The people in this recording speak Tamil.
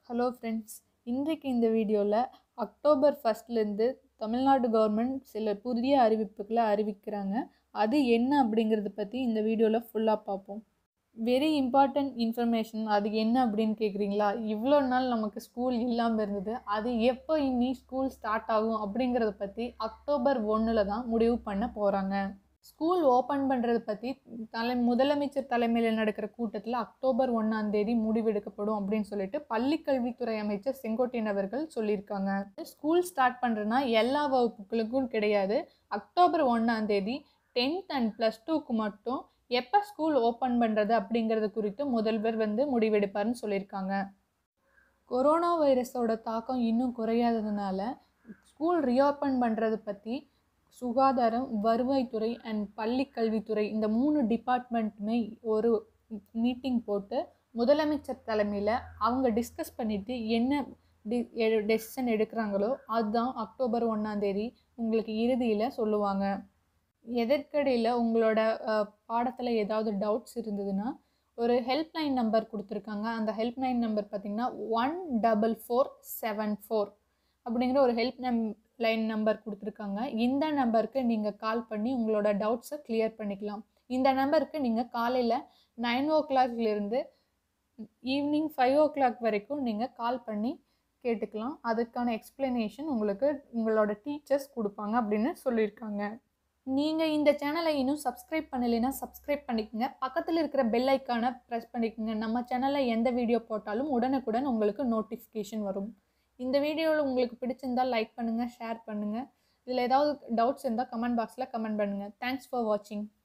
ஹலோ ஃப்ரெண்ட்ஸ் இன்றைக்கு இந்த வீடியோவில் அக்டோபர் ஃபஸ்ட்லேருந்து தமிழ்நாடு கவர்மெண்ட் சில புதிய அறிவிப்புகளை அறிவிக்கிறாங்க அது என்ன அப்படிங்கிறத பற்றி இந்த வீடியோவில் ஃபுல்லாக பார்ப்போம் வெரி இம்பார்ட்டண்ட் இன்ஃபர்மேஷன் அது என்ன அப்படின்னு கேட்குறீங்களா இவ்வளோ நாள் நமக்கு ஸ்கூல் இல்லாமல் இருந்தது அது எப்போ இனி ஸ்கூல் ஸ்டார்ட் ஆகும் அப்படிங்கிறத பற்றி அக்டோபர் ஒன்றில் தான் முடிவு பண்ண போகிறாங்க ஸ்கூல் ஓப்பன் பண்ணுறதை பற்றி தலை முதலமைச்சர் தலைமையில் நடக்கிற கூட்டத்தில் அக்டோபர் ஒன்றாம் தேதி முடிவெடுக்கப்படும் அப்படின்னு சொல்லிட்டு பள்ளிக்கல்வித்துறை அமைச்சர் செங்கோட்டையன் அவர்கள் சொல்லியிருக்காங்க ஸ்கூல் ஸ்டார்ட் பண்ணுறதுனா எல்லா வகுப்புகளுக்கும் கிடையாது அக்டோபர் ஒன்றாம் தேதி டென்த் அண்ட் ப்ளஸ் டூக்கு மட்டும் எப்போ ஸ்கூல் ஓப்பன் பண்ணுறது அப்படிங்கிறது குறித்து முதல்வர் வந்து முடிவெடுப்பார்னு சொல்லியிருக்காங்க கொரோனா வைரஸோட தாக்கம் இன்னும் குறையாததுனால ஸ்கூல் ரீஓப்பன் பண்ணுறதை பற்றி சுகாதாரம் வருவாய்த்துறை அண்ட் பள்ளி கல்வித்துறை இந்த மூணு டிபார்ட்மெண்ட்டுமே ஒரு மீட்டிங் போட்டு முதலமைச்சர் தலைமையில் அவங்க டிஸ்கஸ் பண்ணிவிட்டு என்ன டி டெசிஷன் எடுக்கிறாங்களோ அதுதான் அக்டோபர் ஒன்றாந்தேதி உங்களுக்கு இறுதியில் சொல்லுவாங்க எதற்கடையில் உங்களோட பாடத்தில் ஏதாவது டவுட்ஸ் இருந்ததுன்னா ஒரு ஹெல்ப்லைன் நம்பர் கொடுத்துருக்காங்க அந்த ஹெல்ப்லைன் நம்பர் பார்த்திங்கன்னா one double four seven four அப்படிங்கிற ஒரு ஹெல்ப் நம் லைன் நம்பர் கொடுத்துருக்காங்க இந்த நம்பருக்கு நீங்கள் கால் பண்ணி உங்களோட டவுட்ஸை கிளியர் பண்ணிக்கலாம் இந்த நம்பருக்கு நீங்கள் காலையில் நைன் ஓ கிளாக்லேருந்து ஈவினிங் ஃபைவ் ஓ கிளாக் வரைக்கும் நீங்கள் கால் பண்ணி கேட்டுக்கலாம் அதுக்கான எக்ஸ்ப்ளனேஷன் உங்களுக்கு உங்களோட டீச்சர்ஸ் கொடுப்பாங்க அப்படின்னு சொல்லியிருக்காங்க நீங்கள் இந்த சேனலை இன்னும் சப்ஸ்கிரைப் பண்ணலைன்னா சப்ஸ்கிரைப் பண்ணிக்கோங்க பக்கத்தில் இருக்கிற பெல் ஐக்கானை ப்ரெஸ் பண்ணிக்கோங்க நம்ம சேனலில் எந்த வீடியோ போட்டாலும் உடனுக்குடன் உங்களுக்கு நோட்டிஃபிகேஷன் வரும் இந்த வீடியோவில் உங்களுக்கு பிடிச்சிருந்தால் லைக் பண்ணுங்கள் ஷேர் பண்ணுங்கள் இதில் ஏதாவது டவுட்ஸ் இருந்தால் கமெண்ட் பாக்ஸில் கமெண்ட் பண்ணுங்கள் தேங்க்ஸ் ஃபார் வாட்சிங்